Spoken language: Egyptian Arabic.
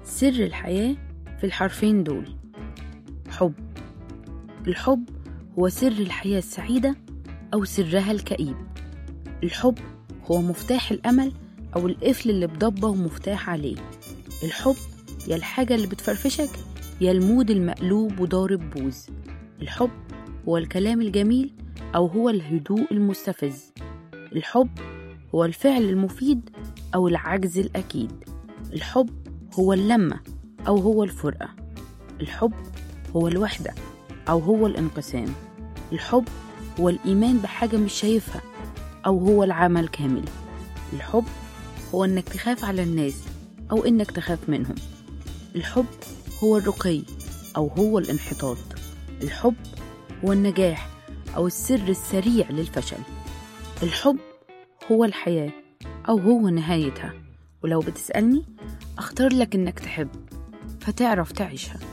سر الحياة في الحرفين دول حب الحب هو سر الحياة السعيدة أو سرها الكئيب الحب هو مفتاح الأمل أو القفل اللي بضبة ومفتاح عليه الحب يا الحاجة اللي بتفرفشك يا المود المقلوب وضارب بوز الحب هو الكلام الجميل أو هو الهدوء المستفز الحب هو الفعل المفيد أو العجز الأكيد الحب هو اللمة أو هو الفرقة الحب هو الوحدة أو هو الانقسام الحب هو الإيمان بحاجة مش شايفها أو هو العمل كامل الحب هو إنك تخاف على الناس أو إنك تخاف منهم الحب هو الرقي أو هو الانحطاط الحب هو النجاح أو السر السريع للفشل الحب هو الحياة أو هو نهايتها ولو بتسألني أختار لك إنك تحب فتعرف تعيشها